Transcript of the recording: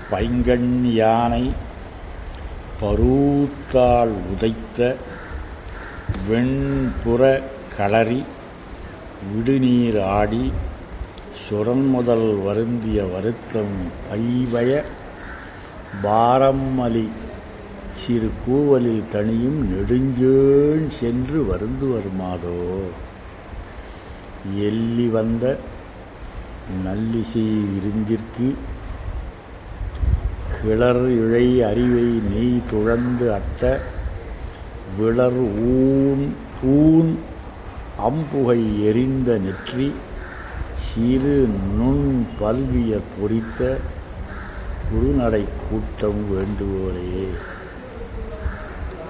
பைங்கண் யானை பரூத்தால் உதைத்த வெண்புற களரி விடுநீர் ஆடி சுரன்முதல் வருந்திய வருத்தம் பைவய பாரம்மலி சிறு கூவலில் தனியும் நெடுஞ்சேன் சென்று வருந்து வருமாதோ எள்ளி வந்த நல்லிசை விருந்திற்கு கிளர் இழை அறிவை நெய் துழந்து அட்ட விளர் ஊன் ஊன் அம்புகை எரிந்த நெற்றி சிறு நுண் பல்விய பொறித்த குறுநடை கூட்டம் வேண்டுவோரே